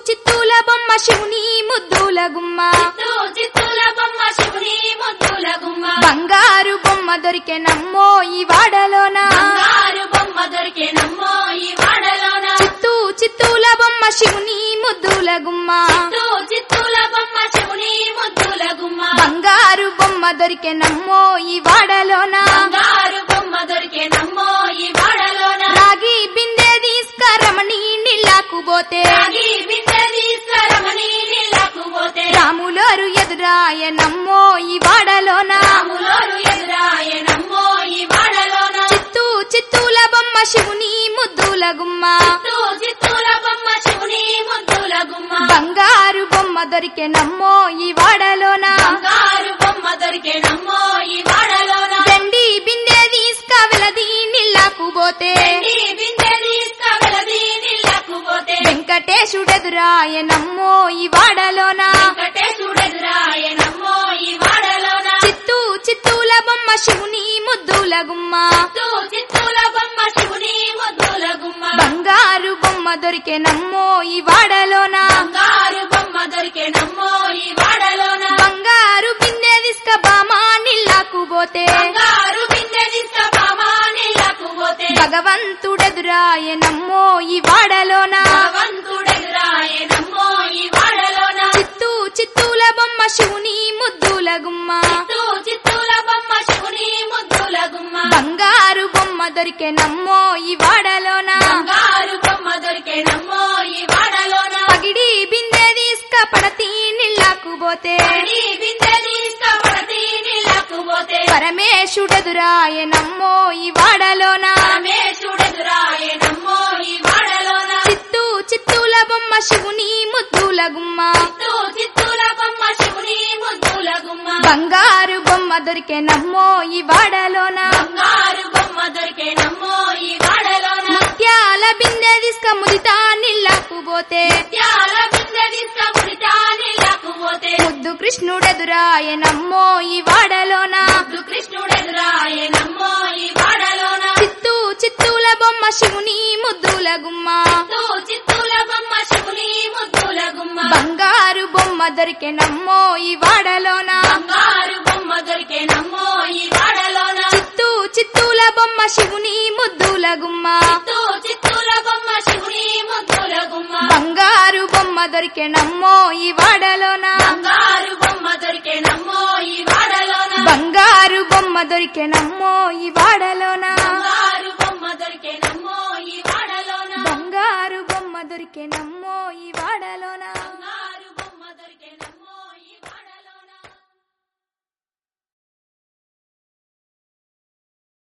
చిత్తూల బొమ్మ శివుని ముద్దుల గుమ్మ చిత్తూ చిత్తూల బొమ్మ శివుని ముద్దుల గుమ్మ బంగారు బొమ్మ దొరికే నమ్మో ఈ వాడలోన బంగారు బొమ్మ దొరికే నమ్మో ఈ వాడలోన చిత్తూ చిత్తూల బొమ్మ శివుని ముద్దుల గుమ్మ చిత్తూ చిత్తూల బొమ్మ శివుని ముద్దుల గుమ్మ బంగారు బొమ్మ దొరికే నమ్మో ఈ వాడలోన బంగారు బొమ్మ దొరికే నమ్మో ఈ వాడలోన రాగి బిందె తీసుకరమణి నీళ్ళకు పోతే రాగి బిడ్డ తీసుకురమని నీళ్ళకు పోతే రాములోరు ఎదురాయ నమ్మో ఈ వాడలోన రాములోరు ఎదురాయ నమ్మో ఈ వాడలోన చిత్తూ చిత్తూల బొమ్మ శివుని ముద్దుల గుమ్మ చిత్తూ చిత్తూల బొమ్మ శివుని ముద్దుల గుమ్మ బంగారు బొమ్మ దొరికే నమ్మో ఈ వాడలోన బంగారు బొమ్మ దొరికే నమ్మో ఈ వాడలోన దండి బిందె తీసుక వెలది నీళ్ళకు పోతే నీ బిందె తీసుకువెళది నీళ్ళకు పోతే వెంకటేశుడెదురాయ నమ్మో ఈ వాడలోన వెంకటేశుడెదురాయ నమ్మో ఈ వాడలోన చిత్తూ చిత్తూల బొమ్మ శివుని ముద్దుల గుమ్మ చిత్తూ చిత్తూల బొమ్మ శివుని ముద్దుల గుమ్మ బంగారు బొమ్మ దొరికే నమ్మో ఈ వాడలోన బంగారు బొమ్మ దొరికే నమ్మో ఈ వాడలోన బంగారు బిందె తీసుక బామా నీళ్ళకు పోతే బంగారు బిందె తీసుకుపామా నీళ్ళకు పోతే భగవంతుడెదురాయ నమ్మో ఈ వాడలోన భగవంతుడెదురాయ నమ్మో ఈ వాడలోన చిత్తూ చిత్తూల బొమ్మ శివుని ముద్దుల గుమ్మ చిత్తూ చిత్తూల బొమ్మ శివుని ముద్దుల గుమ్మ బంగారు బొమ్మ దొరికే నమ్మో ఈ వాడలోన బంగారు బొమ్మ దొరికే నమ్మో ఈ వాడలోన పగిడి బిందె తీసుక పడతి నీళ్ళకు పోతే పడి బిందె తీసుకుపడతి నీళ్ళకు పోతే పరమేశుడెదురాయ నమ్మో ఈ వాడలోన పరమేశుడెదురాయ నమ్మో ఈ వాడలోన చిత్తూ చిత్తూల బొమ్మ శివుని ముద్దుల గుమ్మ చిత్తూ చిత్తూల బొమ్మ శివుని ముద్దుల గుమ్మ బంగారు బొమ్మ దొరికే నమ్మో ఈ వాడలోన బంగారు బొమ్మ దొరికే నమ్మో ఈ వాడలోన ముత్యాల బిందె తీసుక ముదితా నీళ్ళకు పోతే త్యాల బిందె తీసుకుపుడితా నీళ్ళకు పోతే ముద్దు కృష్ణుడెదురాయ నమ్మో ఈ వాడలోన కృష్ణుడెదురాయ నమ్మో ఈ వాడలోన చిత్తూ చిత్తూల బొమ్మ శివుని ముద్దుల గుమ్మ చిత్తూ చిత్తూల బొమ్మ శివుని ముద్దుల గుమ్మ బంగారు బొమ్మ దొరికే నమ్మో ఈ వాడలోన బంగారు బొమ్మ దొరికే నమ్మో ఈ వాడలోన చిత్తూ చిత్తూల బొమ్మ శివుని ముద్దుల గుమ్మ చిత్తూ చిత్తూల బొమ్మ శివుని ముద్దుల గుమ్మ బంగారు బొమ్మ దొరికే నమ్మో ఈ వాడలోన బంగారు బొమ్మ దొరికే నమ్మో ఈ వాడలోన బంగారు బొమ్మ దొరికే నమ్మో ఈ వాడలోన బంగారు బొమ్మ దొరికే నమ్మో ఈ వాడలోన బంగారు బొమ్మ దొరికే నమ్మో ఈ వాడలోన